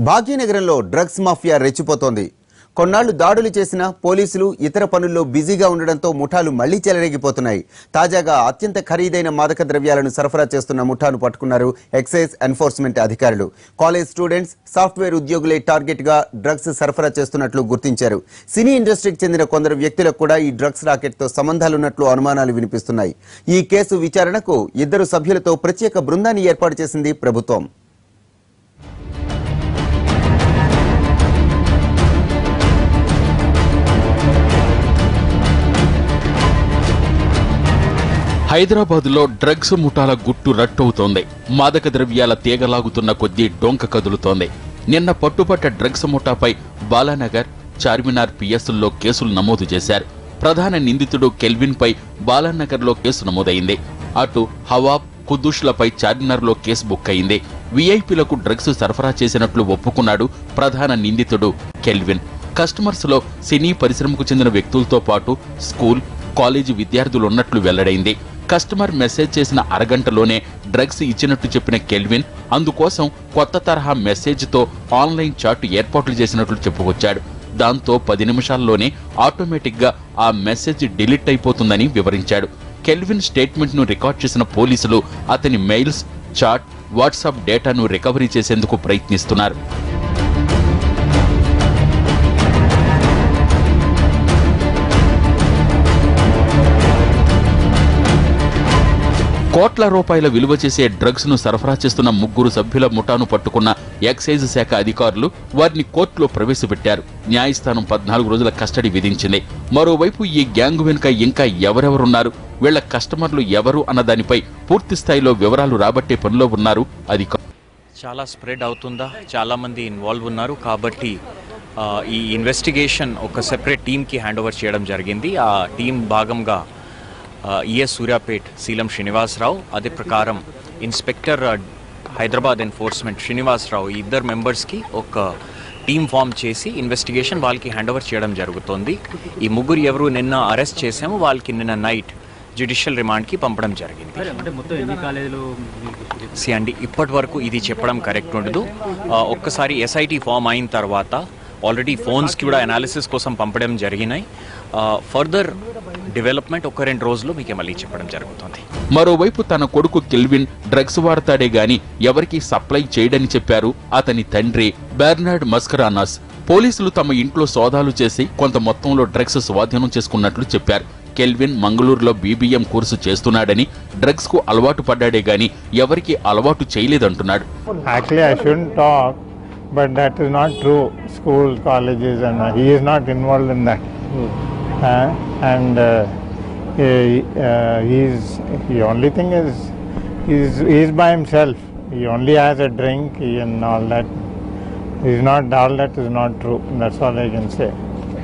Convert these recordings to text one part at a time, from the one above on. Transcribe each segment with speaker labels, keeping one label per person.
Speaker 1: భాగ్యనగరంలో drugs mafia రెచ్చిపోతోంది కొన్నాళ్లు దాడులు చేసిన పోలీసులు ఇతర పనుల్లో బిజీగా ఉండడంతో ముఠాలు మళ్లీ చెలరేగిపోతున్నాయి తాజాగా అత్యంత ఖరీదైన మాదక ద్రవ్యాలను సరఫరా చేస్తున్న ముఠాను పట్టుకున్నారు ఎక్సైజ్ ఎన్ఫోర్స్మెంట్ అధికారులు కాలేజ్ స్టూడెంట్స్ సాఫ్ట్వేర్ ఉద్యోగులే టార్గెట్ గా డ్రగ్స్ సరఫరా చేస్తున్నట్లు గుర్తించారు సినీ ఇండస్ట్రీకి చెందిన కొందరు వ్యక్తులకు కూడా ఈ డ్రగ్స్ రాకెట్ తో సంబంధాలున్నట్లు అనుమానాలు వినిపిస్తున్నాయి ఈ కేసు విచారణకు ఇద్దరు సభ్యులతో ప్రత్యేక బృందాన్ని ఏర్పాటు చేసింది ప్రభుత్వం
Speaker 2: హైదరాబాద్లో డ్రగ్స్ ముఠాల గుట్టు రట్టవుతోంది మాదక ద్రవ్యాల తీగలాగుతున్న కొద్దీ డొంక కదులుతోంది నిన్న పట్టుపట్ట డ్రగ్స్ ముఠాపై బాలానగర్ చార్మినార్ పిఎస్ల్లో కేసులు నమోదు చేశారు ప్రధాన నిందితుడు కెల్విన్ పై బాలానగర్లో కేసు నమోదైంది అటు హవాబ్ కుద్దుష్లపై చార్మినార్లో కేసు బుక్ అయింది వీఐపీలకు డ్రగ్స్ సరఫరా చేసినట్లు ఒప్పుకున్నాడు ప్రధాన నిందితుడు కెల్విన్ కస్టమర్స్ లో సినీ పరిశ్రమకు చెందిన వ్యక్తులతో పాటు స్కూల్ కాలేజీ విద్యార్థులు ఉన్నట్లు వెల్లడైంది కస్టమర్ మెసేజ్ చేసిన అరగంటలోనే డ్రగ్స్ ఇచ్చినట్టు చెప్పిన కెల్విన్ అందుకోసం కొత్త తరహా మెసేజ్తో ఆన్లైన్ చాట్ ఏర్పాట్లు చేసినట్లు చెప్పుకొచ్చాడు దాంతో పది నిమిషాల్లోనే ఆటోమేటిక్గా ఆ మెసేజ్ డిలీట్ అయిపోతుందని వివరించాడు కెల్విన్ స్టేట్మెంట్ను రికార్డ్ చేసిన పోలీసులు అతని మెయిల్స్ చాట్ వాట్సాప్ డేటాను రికవరీ చేసేందుకు ప్రయత్నిస్తున్నారు కోట్ల రూపాయల విలువ చేసే డ్రగ్స్ ను సరఫరా చేస్తున్న ముగ్గురు సభ్యుల ముఠాను పట్టుకున్న ఎక్సైజ్ శాఖ అధికారులు వారిని కోర్టులో ప్రవేశపెట్టారు న్యాయస్థానం పద్నాలుగు రోజుల కస్టడీ విధించింది మరోవైపు ఈ గ్యాంగ్ వెనుక ఇంకా ఎవరెవరున్నారు వీళ్ల కస్టమర్లు ఎవరు అన్న దానిపై పూర్తి స్థాయిలో వివరాలు రాబట్టే పనిలో ఉన్నారు అధికారులు
Speaker 3: చాలా స్ప్రెడ్ అవుతుందా చాలామంది ఇన్వాల్వ్ ఉన్నారు కాబట్టి ఆ, ఈ ఇన్వెస్టిగేషన్ ఒక సెపరేట్ టీమ్కి హ్యాండ్ ఓవర్ చేయడం జరిగింది ఆ టీం భాగంగా ఈఎస్ సూర్యాపేట్ సీలం శ్రీనివాసరావు అదే ప్రకారం ఇన్స్పెక్టర్ ఆ, హైదరాబాద్ ఎన్ఫోర్స్మెంట్ శ్రీనివాసరావు ఈ ఇద్దరు మెంబర్స్కి ఒక టీం ఫామ్ చేసి ఇన్వెస్టిగేషన్ వాళ్ళకి హ్యాండ్ ఓవర్ చేయడం జరుగుతుంది ఈ ముగ్గురు ఎవరు నిన్న అరెస్ట్ చేసామో వాళ్ళకి నిన్న నైట్ జ్యుడిషియల్ రిమాండ్కి పంపడం జరిగింది
Speaker 4: అంటే మొత్తం ఎన్ని కాలేజీలు
Speaker 3: సి అండి ఇప్పటి వరకు ఇది చెప్పడం కరెక్ట్ ఉండదు ఆ, ఒక్కసారి ఎస్ఐటి ఫామ్ అయిన తర్వాత ఆల్రెడీ ఫోన్స్కి కూడా అనాలిసిస్ కోసం పంపడం జరిగినాయి ఫర్దర్ డెవలప్మెంట్ ఒక రెండు రోజులు మీకు మళ్ళీ చెప్పడం జరుగుతుంది
Speaker 2: మరోవైపు తన కొడుకు కెల్విన్ డ్రగ్స్ వాడతాడే గాని ఎవరికీ సప్లై చేయడని చెప్పారు అతని తండ్రి బెర్నార్డ్ మస్కరానాస్ పోలీసులు తమ ఇంట్లో సోదాలు చేసి కొంత మొత్తంలో డ్రగ్స్ స్వాధీనం చేసుకున్నట్లు చెప్పారు కెల్విన్ మంగళూరులో బీబీఎం కోర్సు చేస్తున్నాడని డ్రగ్స్ కు అలవాటు పడ్డాడే గాని ఎవరికీ అలవాటు చేయలేదంటున్నాడు
Speaker 5: Actually, I shouldn't talk, but that is not true. School, colleges, and uh, he is not involved in that. Uh, and uh, he, uh, he's the only thing is he's he's by himself. He only has a drink he- and all that. He's not all that is not true. That's all I can say.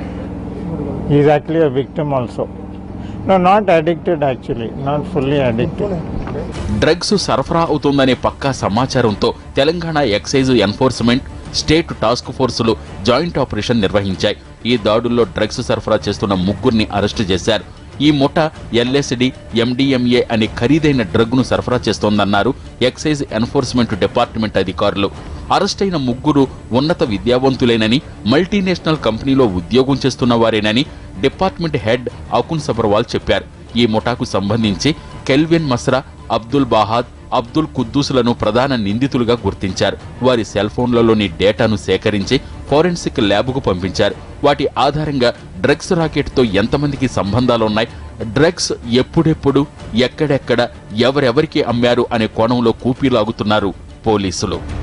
Speaker 5: He's actually a victim also. No, not addicted actually, not fully addicted.
Speaker 2: Drugs సరఫరా అవుతోందనే పక్కా సమాచారంతో Telangana excise enforcement state task ఫోర్సులు joint operation నిర్వహించాయి ఈ దాడుల్లో drugs సరఫరా చేస్తున్న ముగ్గురిని అరెస్టు చేశారు ఈ ముఠ ఎల్ఎస్డి ఎండిఎంఏ అనే ఖరీదైన డ్రగ్ ను సరఫరా చేస్తోందన్నారు ఎక్సైజ్ ఎన్ఫోర్స్మెంట్ డిపార్ట్మెంట్ అధికారులు అరెస్టైన ముగ్గురు ఉన్నత విద్యావంతులేనని మల్టీనేషనల్ కంపెనీలో ఉద్యోగం చేస్తున్న వారేనని డిపార్ట్మెంట్ హెడ్ అకున్ సబర్వాల్ చెప్పారు ఈ ముఠాకు సంబంధించి కెల్విన్ మస్రా అబ్దుల్ బాహాద్ అబ్దుల్ కుద్దూసులను ప్రధాన నిందితులుగా గుర్తించారు వారి సెల్ ఫోన్లలోని డేటాను సేకరించి ఫోరెన్సిక్ ల్యాబ్కు పంపించారు వాటి ఆధారంగా డ్రగ్స్ రాకెట్తో ఎంతమందికి సంబంధాలున్నాయి డ్రగ్స్ ఎప్పుడెప్పుడు ఎక్కడెక్కడ ఎవరెవరికి అమ్మారు అనే కోణంలో కూపీలాగుతున్నారు పోలీసులు